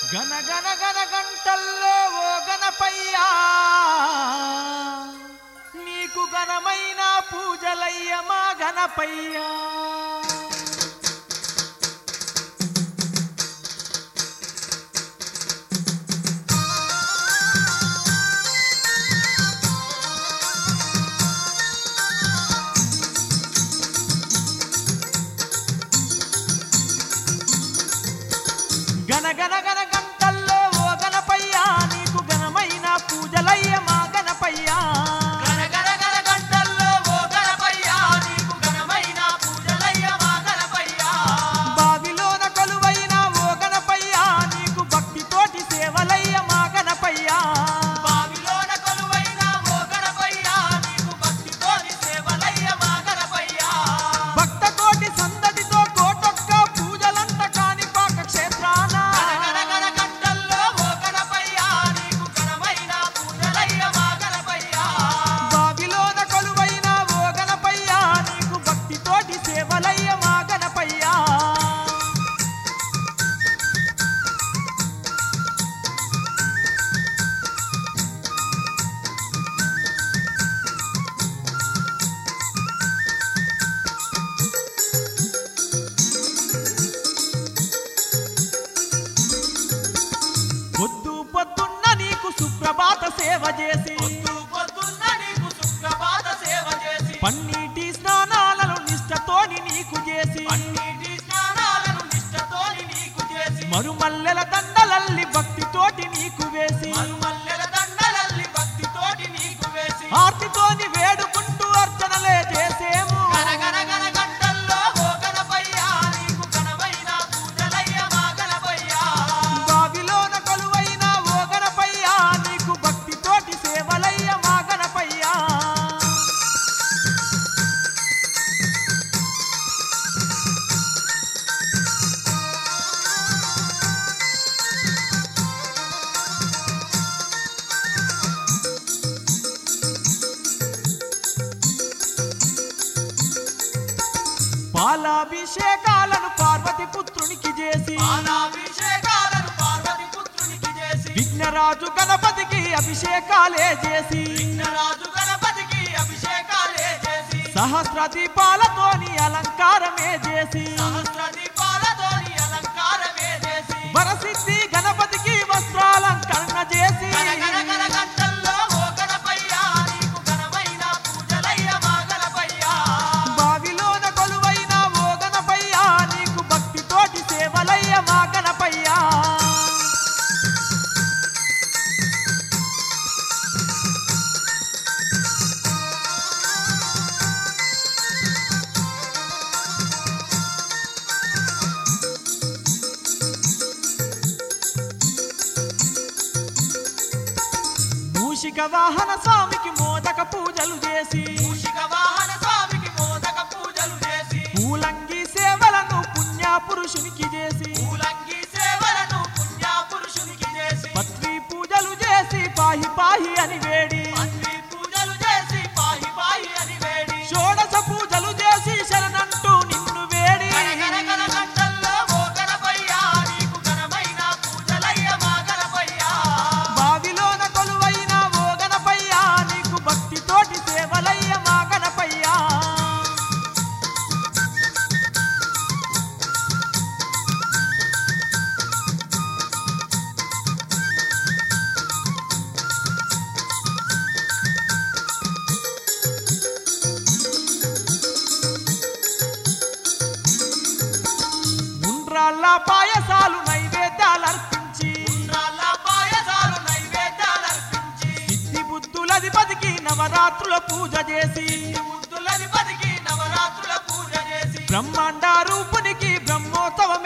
గన గన గన గంటల్లో ఓ గణపయ్యా నీకు ఘనమైన పూజలయ్య మా గణపయ్యా గన గన గన గంటల్లో ఓ గణపయ్యా నీకు ఘనమైన పూజలయ్య మా గణపయ్యా గణ గణ గణ గంటల్లో ఓ గణపయ్యా నీకు ఘనమైన పూజలయ్య మా గణపయ్యా బావిలోన కొలువైన ఓ గణపయ్యా నీకు భక్తితోటి సేవలయ్య మా గణపయ్యా బావిలోన కొలువైన ఓ గణపయ్యా నీకు భక్తితోని సేవలయ్య మా గణపయ్యా భక్త కోటి సందడితో కోటొక్క పూజలంట కాణిపాక క్షేత్రాన గణ గణ గణ గంటల్లో ఓ గణపయ్యా నీకు ఘనమైన పూజలయ్య మా గణపయ్యా బావిలోన కొలువైన ఓ గణపయ్యా నీకు భక్తితోటి సేవలయ్య మా గణపయ్యా పొద్దు పొద్దున్న నీకు సుప్రభాత సేవ చేసి పొద్దు పొద్దున్న నీకు సుప్రభాత సేవ చేసి పన్నీటి స్నానాలను నిష్టతోని నీకు చేసి పన్నీటి స్నానాలను నిష్టతోని నీకు చేసి మరుమల్లెల దండలల్లి భక్తితోటి నీకు వేసి మరుమల్లెల దండలల్లి భక్తితోటి నీకు వేసి ఆర్తితోని వేడుకుంటూ అర్చనలే చేసేము గణ గణ గణ గంటల్లో ఓ గణపయ్యా నీకు ఘనమైన పూజలయ్య మా గణపయ్యా బావిలోన కొలువైన ఓ గణపయ్యా నీకు భక్తితోటి సేవలయ్య మా గణపయ్యా పాలాభిషేకాలను పార్వతి పుత్రునికి చేసి పాలాభిషేకాలను పార్వతి పుత్రునికి చేసి విఘ్నరాజు గణపతికి అభిషేకాలే చేసి విఘ్నరాజు గణపతికి అభిషేకాలే చేసి సహస్ర దీపాలతోని అలంకారమే చేసి సహస్ర దీపాలతోని అలంకారమే చేసి వరసిద్ధి గణపతికి వస్త్రాలంకరణ చేసి గణ గణ గణ గంటల్లో ఓ గణపయ్యా నీకు ఘనమైన పూజలయ్య మా గణపయ్యా బావిలోన కొలువైన ఓ గణపయ్యా నీకు భక్తితోటి సేవలయ్య మా గణపయ్యా మూషిక వాహన స్వామికి మోదక పూజలు చేసి మూషిక వాహన స్వామికి మోదక పూజలు చేసి పూలంగి సేవలను పుణ్య పురుషునికి చేసి పూలంగి సేవలను పుణ్య పురుషునికి చేసి పత్రి పూజలు చేసి పాహి పాహి అని వేడి పత్రి పూజలు చేసి పాహి పాహి అని వేడి షోడశ పూజలు చేసి శరణంటూ నిన్ను వేడి గణ గణ గణ గంటల్లో ఓ గణపయ్యా నీకు ఘనమైన పూజలయ్య మా గణపయ్యా బావిలోన కొలువైన ఓ గణపయ్యా నీకు భక్తితోటి సేవలయ్య మా గణపయ్యా ఉండ్రాళ్ళ పాయసాలు నైవేద్యాలు అర్పించి రాళ్ళ పాయసాలు నైవేద్యాలర్పించి సిద్ధి బుద్ధులధిపతికి నవరాత్రుల పూజ చేసి ముద్దులని బతికి నవరాత్రుల పూజ చేసి బ్రహ్మాండ రూపునికి బ్రహ్మోత్సవం